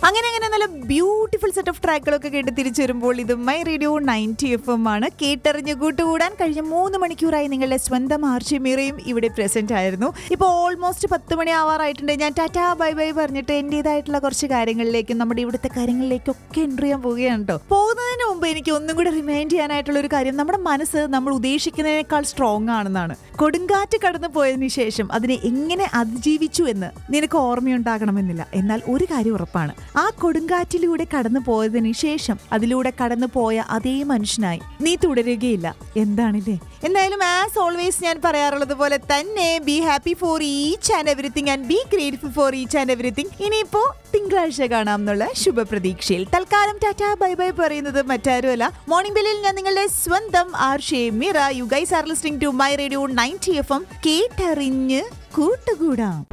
അങ്ങനെ അങ്ങനെ നല്ല ബ്യൂട്ടിഫുൾ സെറ്റ് ഓഫ് ട്രാക്കുകളൊക്കെ കേട്ട് തിരിച്ചു വരുമ്പോൾ ഇത് my radio ninety F M ആണ് കേട്ടറിഞ്ഞ് കൂട്ടുകൂടാൻ കഴിഞ്ഞ മൂന്ന് മണിക്കൂറായി നിങ്ങളുടെ സ്വന്തം ആർച്ചി മീറയും ഇവിടെ പ്രസന്റ് ആയിരുന്നു ഇപ്പോൾ ഓൾമോസ്റ്റ് പത്ത് മണി ആവാറായിട്ടുണ്ട് ഞാൻ ടാറ്റാ ബൈ ബൈ പറഞ്ഞിട്ട് എൻ്റെതായിട്ടുള്ള കുറച്ച് കാര്യങ്ങളിലേക്കും നമ്മുടെ ഇവിടുത്തെ കാര്യങ്ങളിലേക്കൊക്കെ എൻ്റർ ചെയ്യാൻ പോവുകയാണ് കേട്ടോ പോകുന്നതിന് മുമ്പ് എനിക്ക് ഒന്നും കൂടെ റിമൈൻഡ് ചെയ്യാനായിട്ടുള്ള ഒരു കാര്യം നമ്മുടെ മനസ്സ് നമ്മൾ ഉദ്ദേശിക്കുന്നതിനേക്കാൾ സ്ട്രോങ് ആണെന്നാണ് കൊടുങ്കാറ്റ് കടന്നു പോയതിനു ശേഷം അതിനെ എങ്ങനെ അതിജീവിച്ചു എന്ന് നിനക്ക് ഓർമ്മയുണ്ടാകണമെന്നില്ല എന്നാൽ ഒരു കാര്യം ഉറപ്പാണ് ആ കൊടുങ്കാറ്റിലൂടെ കടന്നു പോയതിനു ശേഷം അതിലൂടെ കടന്നു പോയ അതേ മനുഷ്യനായി നീ തുടരുകയില്ല എന്താണില്ലേ എന്തായാലും ആസ് ഓൾവേസ് ഞാൻ പറയാറുള്ളത് പോലെ തന്നെ be happy for each and everything and be grateful for each and everything ഇനിയിപ്പോ തിങ്കളാഴ്ച കാണാം എന്നുള്ള ശുഭപ്രതീക്ഷയിൽ തൽക്കാലം ടാറ്റാ ബൈ ബൈ പറയുന്നത് മറ്റാരുമല്ല മോർണിംഗ് ബെല്ലിൽ ഞാൻ നിങ്ങളുടെ സ്വന്തം ആർഷേ മിറ you guys are listening to my radio ninety F M കേട്ടറിഞ്ഞ് കൂട്ടുകൂടാം